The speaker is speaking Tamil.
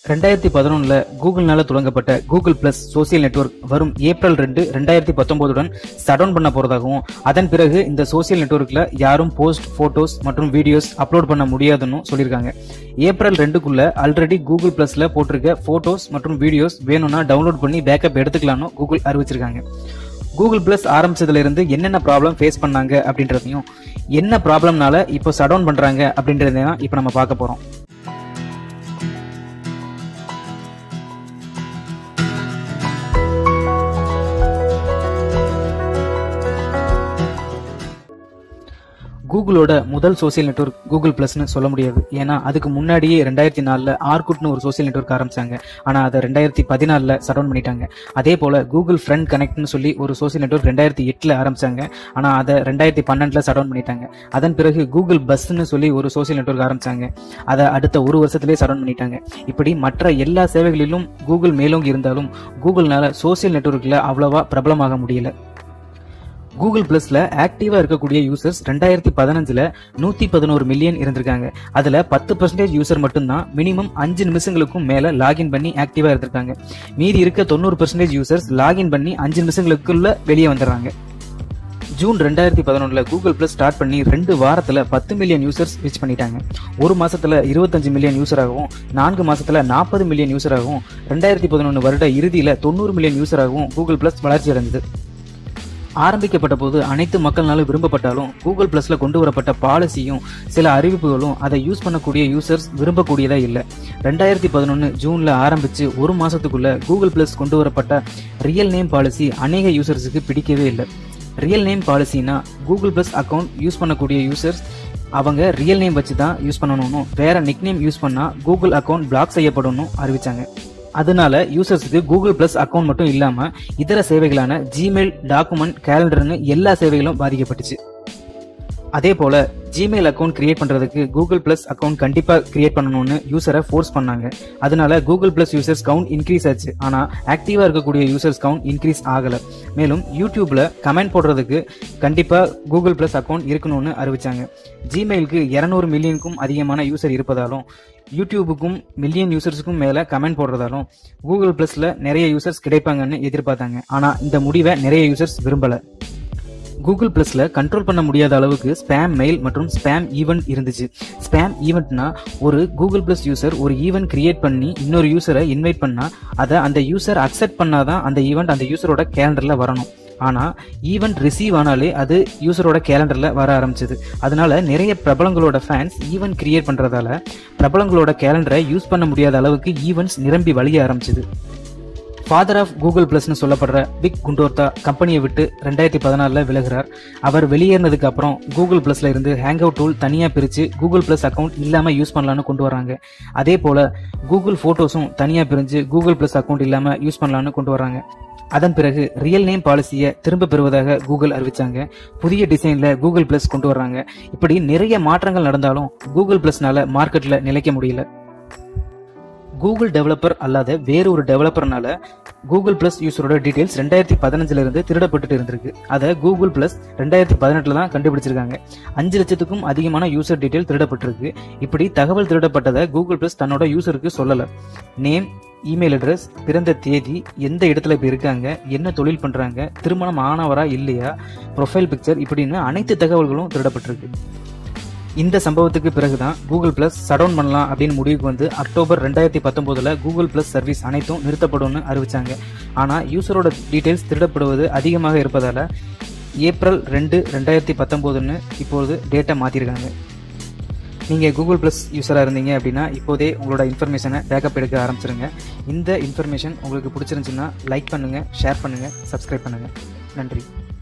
ரெண்டாயிரத்தி பதினொன்னுல கூகுள்னால தொடங்கப்பட்ட கூகுள் பிளஸ் சோசியல் நெட்வொர்க் வரும் ஏப்ரல் ரெண்டு ரெண்டாயிரத்தி பத்தொன்பதுடன் சடவுன் பண்ண போறதாகவும் அதன் பிறகு இந்த சோசியல் நெட்வொர்க்ல யாரும் போஸ்ட் போட்டோஸ் மற்றும் வீடியோஸ் அப்லோட் பண்ண முடியாதுன்னு சொல்லியிருக்காங்க ஏப்ரல் ரெண்டுக்குள்ள ஆல்ரெடி கூகுள் பிளஸ்ல போட்டிருக்க போட்டோஸ் மற்றும் வீடியோஸ் வேணும்னா டவுன்லோட் பண்ணி பேக்கப் எடுத்துக்கலாம்னு கூகுள் அறிவிச்சிருக்காங்க கூகுள் பிளஸ் ஆரம்பிச்சதுல இருந்து என்னென்ன ப்ராப்ளம் ஃபேஸ் பண்ணாங்க அப்படின்றதையும் என்ன ப்ராப்ளம்னால இப்போ சடவுன் பண்றாங்க அப்படின்றதையும் இப்போ நம்ம பார்க்க போறோம் கூகுளோட முதல் சோசியல் நெட்வொர்க் கூகுள் பிளஸ்னு சொல்ல முடியாது ஏன்னா அதுக்கு முன்னாடியே ரெண்டாயிரத்தி நாலுல ஆர்குட்னு ஒரு சோசியல் நெட்வொர்க் ஆரம்பிச்சாங்க ஆனா அதை ரெண்டாயிரத்தி பதினாலுல சடவுன் பண்ணிட்டாங்க அதே போல கூகுள் ஃப்ரெண்ட் கனெக்ட்னு சொல்லி ஒரு சோசியல் நெட்வொர்க் ரெண்டாயிரத்தி எட்டுல ஆரம்பிச்சாங்க ஆனா அதை ரெண்டாயிரத்தி பன்னெண்டுல சடவுன் பண்ணிட்டாங்க அதன் பிறகு கூகுள் பஸ்ன்னு சொல்லி ஒரு சோசியல் நெட்வொர்க் ஆரம்பிச்சாங்க அதை அடுத்த ஒரு வருஷத்திலே சடவுன் பண்ணிட்டாங்க இப்படி மற்ற எல்லா சேவைகளிலும் கூகுள் மேலோங்கி இருந்தாலும் கூகுள்னால சோசியல் நெட்வொர்க்ல அவ்வளவா பிரபலமாக முடியல கூகுள் பிளஸ்ல ஆக்டிவா இருக்கக்கூடிய யூசர்ஸ் ரெண்டாயிரத்தி பதினஞ்சுல நூத்தி பதினோரு மில்லியன் இருந்திருக்காங்க அதுல பத்து பர்சன்டேஜ் யூசர் மட்டும்தான் மினிமம் அஞ்சு நிமிஷங்களுக்கும் மேல லாகின் பண்ணி ஆக்டிவா இருந்திருக்காங்க மீதி இருக்க தொண்ணூறு பர்சன்டேஜ் யூசர்ஸ் லாகின் பண்ணி அஞ்சு நிமிஷங்களுக்குள்ள வெளியே வந்துடுறாங்க ஜூன் ரெண்டாயிரத்தி பதினொன்னுல கூகுள் பிளஸ் ஸ்டார்ட் பண்ணி ரெண்டு வாரத்துல பத்து மில்லியன் யூசர்ஸ் ரீச் பண்ணிட்டாங்க ஒரு மாசத்துல இருபத்தஞ்சு மில்லியன் யூசராகவும் நான்கு மாசத்துல நாற்பது மில்லியன் யூசராகவும் ரெண்டாயிரத்தி பதினொன்று வருட இறுதியில தொண்ணூறு மில்லியன் யூசராகவும் கூகுள் பிளஸ் வளர்ச்சி அடைந்தது ஆரம்பிக்கப்பட்ட போது அனைத்து மக்கள்னாலும் விரும்பப்பட்டாலும் கூகுள் பிளஸ்ல கொண்டு வரப்பட்ட பாலிசியும் சில அறிவிப்புகளும் அதை யூஸ் பண்ணக்கூடிய யூசர்ஸ் விரும்பக்கூடியதா இல்லை ரெண்டாயிரத்தி பதினொன்று ஜூன்ல ஆரம்பிச்சு ஒரு மாசத்துக்குள்ள கூகுள் பிளஸ் கொண்டு வரப்பட்ட ரியல் நேம் பாலிசி அநேக யூசர்ஸுக்கு பிடிக்கவே இல்லை ரியல் நேம் பாலிசினா கூகுள் பிளஸ் அக்கௌண்ட் யூஸ் பண்ணக்கூடிய யூசர்ஸ் அவங்க ரியல் நேம் வச்சு தான் யூஸ் பண்ணணும்னு வேற நிக் நேம் யூஸ் பண்ணா கூகுள் அக்கௌண்ட் பிளாக் செய்யப்படும்னு அறிவிச்சாங்க அதனால யூசர்ஸுக்கு கூகுள் பிளஸ் அக்கௌண்ட் மட்டும் இல்லாம இதர சேவைகளான ஜிமெயில் டாக்குமெண்ட் கேலண்டர்னு எல்லா சேவைகளும் பாதிக்கப்பட்டுச்சு அதே போல ஜிமெயில் அக்கௌண்ட் கிரியேட் பண்றதுக்கு கூகுள் பிளஸ் அக்கௌண்ட் கண்டிப்பா கிரியேட் பண்ணணும்னு யூசரை ஃபோர்ஸ் பண்ணாங்க அதனால Google plus users count increase ஆச்சு ஆனா ஆக்டிவா இருக்கக்கூடிய யூசர்ஸ் கவுண்ட் இன்க்ரீஸ் ஆகல மேலும் யூடியூப்ல கமெண்ட் போடுறதுக்கு கண்டிப்பா கூகுள் பிளஸ் அக்கௌண்ட் இருக்கணும்னு அறிவிச்சாங்க ஜிமெயிலுக்கு இருநூறு மில்லியனுக்கும் அதிகமான யூசர் இருப்பதாலும் யூடியூபுக்கும் மில்லியன் யூசர்ஸுக்கும் மேல கமெண்ட் போடுறதாலும் கூகுள் பிளஸ்ல நிறைய யூசர்ஸ் கிடைப்பாங்கன்னு எதிர்பார்த்தாங்க ஆனா இந்த முடிவை நிறைய யூசர்ஸ் விரும்பல கூகுள் பிளஸ்ல கண்ட்ரோல் பண்ண முடியாத அளவுக்கு ஸ்பேம் மெயில் மற்றும் ஸ்பேம் ஈவெண்ட் இருந்துச்சு ஸ்பேம் ஈவெண்ட்னா ஒரு கூகுள் பிளஸ் யூசர் ஒரு ஈவெண்ட் கிரியேட் பண்ணி இன்னொரு யூசரை இன்வைட் பண்ணா அதை அந்த யூசர் அக்செப்ட் பண்ணாதான் அந்த ஈவெண்ட் அந்த யூசரோட கேலண்டர்ல வரணும் ஆனா ஈவெண்ட் ரிசீவ் ஆனாலே அது யூசரோட கேலண்டர்ல வர ஆரம்பிச்சது அதனால நிறைய பிரபலங்களோட ஃபேன்ஸ் ஈவெண்ட் கிரியேட் பண்றதால பிரபலங்களோட கேலண்டரை யூஸ் பண்ண முடியாத அளவுக்கு ஈவெண்ட்ஸ் நிரம்பி வழிய ஆரம்பிச்சது ஃபாதர் ஆஃப் கூகுள் பிளஸ்னு சொல்லப்படுற பிக் குண்டோர்தா கம்பெனியை விட்டு ரெண்டாயிரத்தி பதினாலுல விலகிறார் அவர் வெளியேறினதுக்கு அப்புறம் கூகுள் பிளஸ்ல இருந்து ஹேங் அவுட் டூல் தனியா பிரிச்சு கூகுள் பிளஸ் அக்கௌண்ட் இல்லாம யூஸ் பண்ணலாம்னு கொண்டு வராங்க அதே போல கூகுள் போட்டோஸும் தனியா பிரிஞ்சு கூகுள் பிளஸ் அக்கௌண்ட் இல்லாம யூஸ் பண்ணலாம்னு கொண்டு வராங்க அதன் பிறகு ரியல் நேம் பாலிசியை திரும்ப பெறுவதாக கூகுள் அறிவிச்சாங்க புதிய டிசைன்ல கூகுள் பிளஸ் கொண்டு வர்றாங்க இப்படி நிறைய மாற்றங்கள் நடந்தாலும் கூகுள் பிளஸ்னால மார்க்கெட்ல நிலைக்க முடியல கூகுள் டெவலப்பர் அல்லாத வேற ஒரு டெவலப்பர்னால கூகுள் பிளஸ் யூசரோட டீடைல்ஸ் ரெண்டாயிரத்தி பதினஞ்சுல இருந்து திருடப்பட்டு இருந்திருக்கு அதை கூகுள் பிளஸ் ரெண்டாயிரத்தி பதினெட்டுல தான் கண்டுபிடிச்சிருக்காங்க அஞ்சு லட்சத்துக்கும் அதிகமான யூசர் டீடைல் திருடப்பட்டிருக்கு இப்படி தகவல் திருடப்பட்டதை கூகுள் பிளஸ் தன்னோட யூசருக்கு சொல்லல நேம் இமெயில் அட்ரஸ் பிறந்த தேதி எந்த இடத்துல இப்ப இருக்காங்க என்ன தொழில் பண்றாங்க திருமணம் ஆனவரா இல்லையா ப்ரொஃபைல் பிக்சர் இப்படின்னு அனைத்து தகவல்களும் திருடப்பட்டிருக்கு இந்த சம்பவத்துக்கு பிறகுதான் கூகுள் பிளஸ் சடவுன் பண்ணலாம் அப்படின்னு முடிவுக்கு வந்து அக்டோபர் ரெண்டாயிரத்தி பத்தொன்பதுல கூகுள் பிளஸ் சர்வீஸ் அனைத்தும் நிறுத்தப்படும்னு அறிவிச்சாங்க ஆனா யூசரோட டீடைல்ஸ் திருடப்படுவது அதிகமாக இருப்பதால ஏப்ரல் ரெண்டு ரெண்டாயிரத்தி பத்தொன்பதுன்னு இப்போது டேட்டா மாத்திருக்காங்க நீங்க கூகுள் பிளஸ் யூசரா இருந்தீங்க அப்படின்னா இப்போதே உங்களோட இன்ஃபர்மேஷனை பேக்கப் எடுக்க ஆரம்பிச்சிருங்க இந்த இன்ஃபர்மேஷன் உங்களுக்கு பிடிச்சிருந்துச்சுன்னா லைக் பண்ணுங்க ஷேர் பண்ணுங்க சப்ஸ்கிரைப் பண்ணுங்க நன்றி